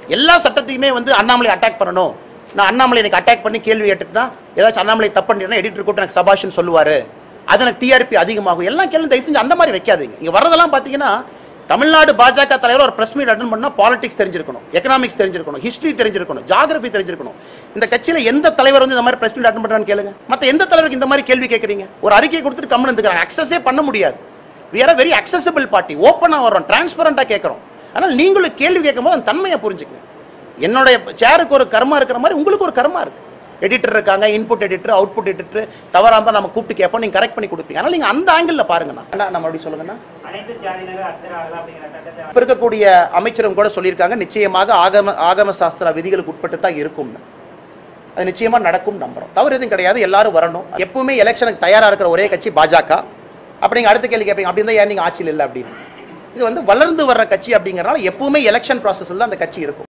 எல்லா சட்டத்தையுமே வந்து அண்ணாமலை அட்டாக் பண்ணணும் நான் அண்ணாமலை எனக்கு அட்டாக் பண்ணி கேள்வி கேட்டுட்டுனா ஏதாச்சும் அண்ணாமலை தப்பு பண்ணிட்டா எடிட்டர் கூட்ட எனக்கு சபாஷன் சொல்லுவாரு அது எனக்கு டிஆர்பி அதிகமாகும் எல்லாம் கேள்வி தயவு செஞ்சு அந்த மாதிரி வைக்காதீங்க இங்க வரதெல்லாம் பாத்தீங்கன்னா தமிழ்நாடு பாஜக தலைவர் ஒரு பிரஸ் மீட் அட்டன் பண்ணா பாலிடிக்ஸ் தெரிஞ்சிருக்கணும் எக்கனாமிக்ஸ் தெரிஞ்சிருக்கணும் ஹிஸ்டரி தெரிஞ்சிருக்கணும் ஜாகிரபி தெரிஞ்சிருக்கணும் இந்த கட்சியில எந்த தலைவர் வந்து இந்த மாதிரி பிரஸ் மீட் அட்டன் பண்றான்னு கேளுங்க மத்த எந்த தலைவருக்கு இந்த மாதிரி கேள்வி கேட்கறீங்க ஒரு அறிக்கை கொடுத்துட்டு கம்மன் இருந்துக்கிறாங்க அக்சஸே பண்ண முடியாது we are a very accessible party ஓப்பனா வரோம் டிரான்ஸ்பரண்டா கேட்கறோம் ஆனால் நீங்களும் கேள்வி கேட்கும்போது அந்த தன்மையை புரிஞ்சுக்கங்க என்னுடைய சேருக்கு ஒரு கர்மா இருக்கிற மாதிரி உங்களுக்கு ஒரு கர்மா இருக்கு எடிட்டர் இருக்காங்க இன்புட் எடிட்டர் அவுட்புட் எடிட்டர் தவறா இருந்தா நம்ம கூப்பிட்டு கேட்போம் நீங்க கரெக்ட் பண்ணி கொடுப்பீங்க அதனால நீங்க அந்த ஆங்கிள் பாருங்கண்ணா அண்ணா, நம்ம அப்படி சொல்லுங்கண்ணா அனைத்து ஜாதியினர் அர்ச்சகராகலாம் அப்படிங்கிற சட்டத்தை இப்ப இருக்கக்கூடிய அமைச்சரும் கூட சொல்லியிருக்காங்க நிச்சயமாக ஆகம ஆகம சாஸ்திர விதிகளுக்கு உட்பட்டு தான் இருக்கும்னு அது நிச்சயமா நடக்கும் நம்புறோம் தவறு எதுவும் கிடையாது எல்லாரும் வரணும் எப்பவுமே எலெக்ஷனுக்கு தயாரா இருக்கிற ஒரே கட்சி பாஜக அப்ப நீங்க அடுத்த கேள்வி கேட்பீங்க அப்படி இருந்தா ஏன் நீங்க ஆட்சியில் இல்லை அப்படின்னு இது வந்து வளர்ந்து வர்ற கட்சி அப்படிங்கறனால எப்பவுமே எலெக்ஷன் ப்ராசஸ்ல தான் அந்த கட்சி இருக்கும்